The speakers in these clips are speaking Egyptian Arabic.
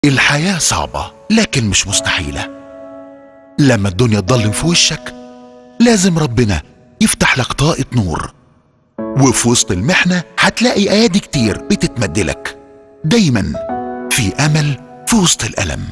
الحياة صعبة لكن مش مستحيلة لما الدنيا تضلم في وشك لازم ربنا يفتح لك طاقة نور وفي وسط المحنة هتلاقي أيادي كتير بتتمدلك دايما في أمل في وسط الألم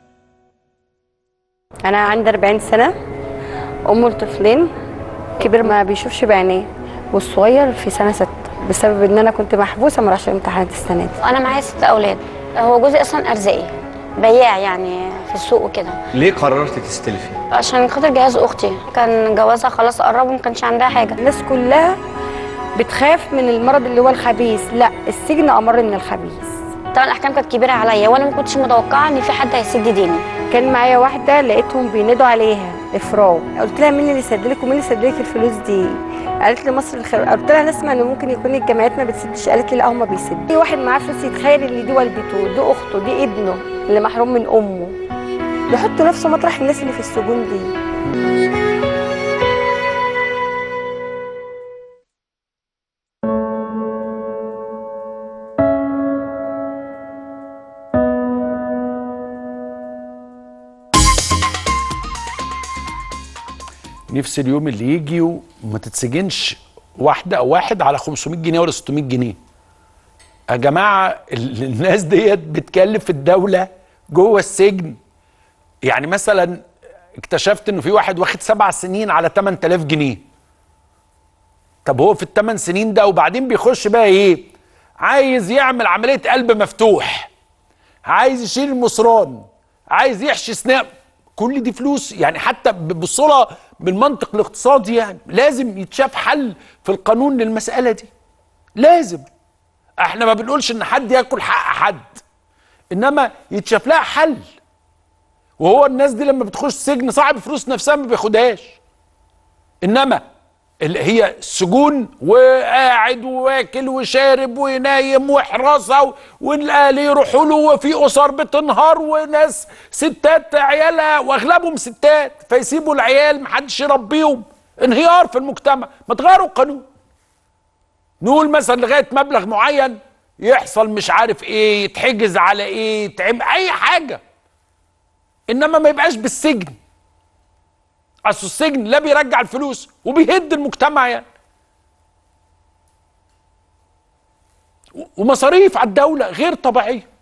انا عندي 40 سنه ام لطفلين كبير ما بيشوفش بعينيه والصغير في سنه ستة بسبب ان انا كنت محبوسه ما راحش امتحانات السنه دي انا معايا ست اولاد هو جوزي اصلا ارزاقي بياع يعني في السوق وكده ليه قررت تستلفي؟ عشان خاطر جهاز اختي كان جوازها خلاص قرب وما كانش عندها حاجه الناس كلها بتخاف من المرض اللي هو الخبيث لا السجن امر من الخبيث طبعا الاحكام كانت كبيره عليا وانا ما كنتش متوقعه ان في حد هيسد ديني كان معايا واحده لقيتهم بينادوا عليها افراج قلت لها مين اللي سدلك ومين اللي سدلك الفلوس دي قالت لي مصر الخير قلت لها نسمع ان ممكن يكون الجامعات ما بتسدش قالت لي لا هم بيسدوا في واحد معاه فلوس يتخيل ان دي والدته دي اخته دي ابنه اللي محروم من امه يحط نفسه مطرح الناس اللي في السجون دي نفس اليوم اللي يجي وما تتسجنش واحده او واحد على 500 جنيه ولا 600 جنيه يا جماعه ال- الناس ديت بتكلف الدوله جوه السجن يعني مثلا اكتشفت انه في واحد واخد سبع سنين على 8000 جنيه طب هو في الثمان سنين ده وبعدين بيخش بقى ايه عايز يعمل عمليه قلب مفتوح عايز يشيل المصران عايز يحشي سناب كل دي فلوس يعني حتى بصلة بالمنطق الاقتصادي يعني لازم يتشاف حل في القانون للمسألة دي لازم احنا ما بنقولش ان حد ياكل حق حد انما يتشاف لها حل وهو الناس دي لما بتخش سجن صاحب فلوس نفسها ما بياخدهاش انما اللي هي السجون وقاعد واكل وشارب ونايم وحراسه و- والاهل يروحوا له وفي اسر بتنهار وناس ستات عيالها واغلبهم ستات فيسيبوا العيال محدش يربيهم انهيار في المجتمع ما تغيروا القانون نقول مثلا لغايه مبلغ معين يحصل مش عارف ايه يتحجز على ايه يتعمل اي حاجه انما ما يبقاش بالسجن اصل السجن لا بيرجع الفلوس وبيهد المجتمع يعني و- ومصاريف على الدوله غير طبيعيه